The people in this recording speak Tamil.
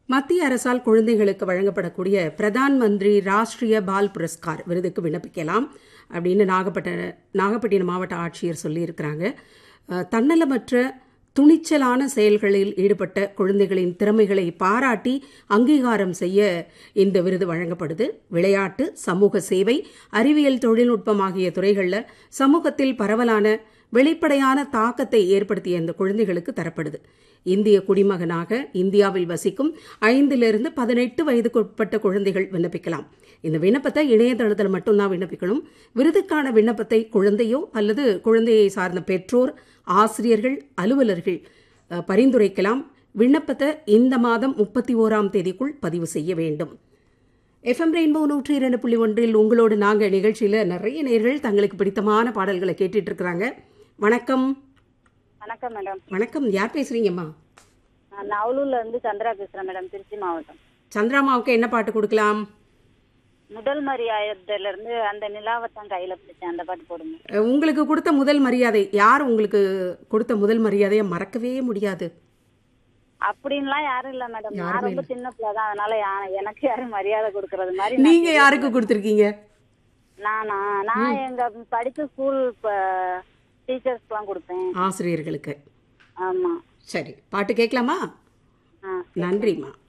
மத்திய அரசால் குழந்தைகளுக்கு வழங்கப்படக்கூடிய பிரதான் மந்திரி ராஷ்டிரிய பால் புரஸ்கார் விருதுக்கு விண்ணப்பிக்கலாம் அப்படின்னு நாகப்பட்ட நாகப்பட்டினம் மாவட்ட ஆட்சியர் சொல்லியிருக்கிறாங்க அஹ், தன்னலமற்ற துணிச்சலான செயல்களில் ஈடுபட்ட குழந்தைகளின் திறமைகளை பாராட்டி அங்கீகாரம் செய்ய இந்த விருது வழங்கப்படுது விளையாட்டு சமூக சேவை அறிவியல் தொழில்நுட்பம் ஆகிய துறைகளில் சமூகத்தில் பரவலான வெளிப்படையான தாக்கத்தை ஏற்படுத்திய இந்த குழந்தைகளுக்கு தரப்படுது இந்திய குடிமகனாக இந்தியாவில் வசிக்கும் ஐந்திலிருந்து பதினெட்டு வயதுக்குட்பட்ட குழந்தைகள் விண்ணப்பிக்கலாம் இந்த விண்ணப்பத்தை இணையதளத்தில் மட்டும்தான் விண்ணப்பிக்கணும் விருதுக்கான விண்ணப்பத்தை குழந்தையோ அல்லது குழந்தையை சார்ந்த பெற்றோர் ஆசிரியர்கள் அலுவலர்கள் அஹ், பரிந்துரைக்கலாம் விண்ணப்பத்தை இந்த மாதம் முப்பத்தி ஓராம் தேதிக்குள் பதிவு செய்ய வேண்டும் எஃப்எம் ரெயின்போ நூற்றி இரண்டு புள்ளி ஒன்றில் உங்களோடு நாங்கள் நிகழ்ச்சியில் நிறைய நேர்கள் தங்களுக்கு பிடித்தமான பாடல்களை கேட்டுட்டு இருக்கிறாங்க வணக்கம் வணக்கம் மேடம் வணக்கம் யார் பேசுறீங்கம்மா நான் நவலூர்ல இருந்து சந்திரா பேசுறேன் மேடம் திருச்சி மாவட்டம் சந்திராமாவுக்கு என்ன பாட்டு கொடுக்கலாம் முதல் மரியாதையில இருந்து அந்த நிலாவத்தான் கையில பிடிச்சேன் அந்த பாட்டு போடுங்க அஹ், உங்களுக்கு கொடுத்த முதல் மரியாதை யார் உங்களுக்கு கொடுத்த முதல் மரியாதையை மறக்கவே முடியாது அப்படின்லாம் யாரும் இல்ல மேடம் நான் யாருமே ரொம்ப சின்ன பிள்ளை தான் அதனால யா- எனக்கு யாரும் மரியாதை கொடுக்கறது மாதிரி நான் நீங்க யாருக்கு கொடுத்துருக்கீங்க நானா நான் எங்க படிச்ச ஸ்கூல் டீச்சர்ஸ்க்குலாம் கொடுப்பேன் ஆசிரியர்களுக்கு ஆமா சரி பாட்டு கேட்கலாமா ஆ நன்றிம்மா